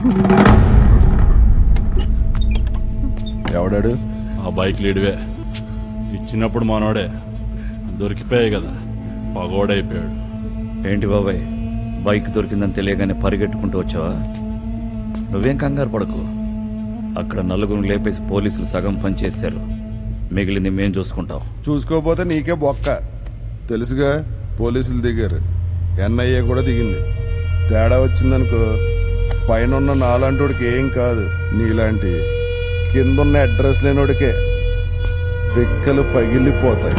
ఎవడాడు ఆ బైక్ లీడివే ఇచ్చినప్పుడు మనోడే దొరికిపోయాయి కదా పగోడైపోయాడు ఏంటి బాబాయ్ బైక్ దొరికిందని తెలియగానే పరిగెట్టుకుంటూ వచ్చావా నువ్వేం కంగారు పడకు అక్కడ నలుగురు లేపేసి పోలీసులు సగం పని చేశారు మిగిలింది మేం చూసుకుంటాం చూసుకోపోతే నీకే బొక్క తెలుసుగా పోలీసులు దిగారు ఎన్ఐఏ కూడా దిగింది తేడా వచ్చిందనుకో పైన ఉన్న నాలాంటోడికి ఏం కాదు నీలాంటి కిందున్న అడ్రస్ లేనోడికే పిక్కలు పగిలిపోతాయి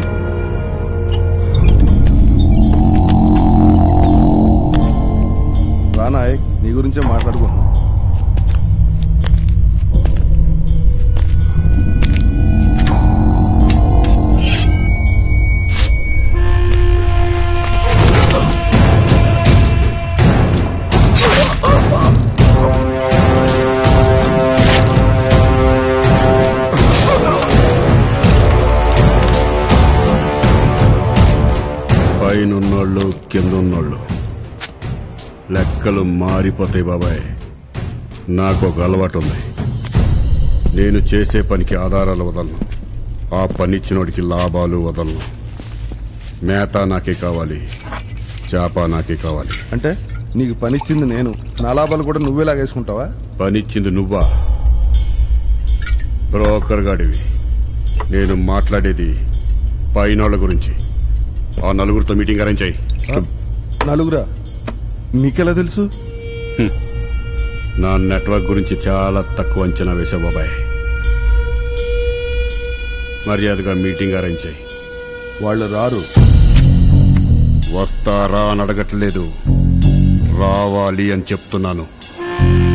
రానాయ్ నీ గురించే మాట్లాడుకుంటున్నాం పైనున్నోళ్ళు కిందున్నోళ్ళు లెక్కలు మారిపోతాయి బాబాయ్ నాకు ఒక అలవాటు ఉంది నేను చేసే పనికి ఆధారాలు వదలను ఆ పనిచ్చినోడికి లాభాలు వదలను మేత నాకే కావాలి చేప నాకే కావాలి అంటే నీకు పనిచ్చింది నేను నా లాభాలు కూడా నువ్వే లాగేసుకుంటావా పనిచ్చింది నువ్వా బ్రోకర్ గాడివి నేను మాట్లాడేది పైనోళ్ళ గురించి ఆ నలుగురితో మీటింగ్ అరేంజ్ అయ్యి ఆ, నలుగురా నీకెలా తెలుసు నా నెట్వర్క్ గురించి చాలా తక్కువ అంచనా వేసా బాబాయ్ మర్యాదగా మీటింగ్ అరేంజ్ చేయి వాళ్ళు రారు వస్తారా అని అడగట్లేదు రావాలి అని చెప్తున్నాను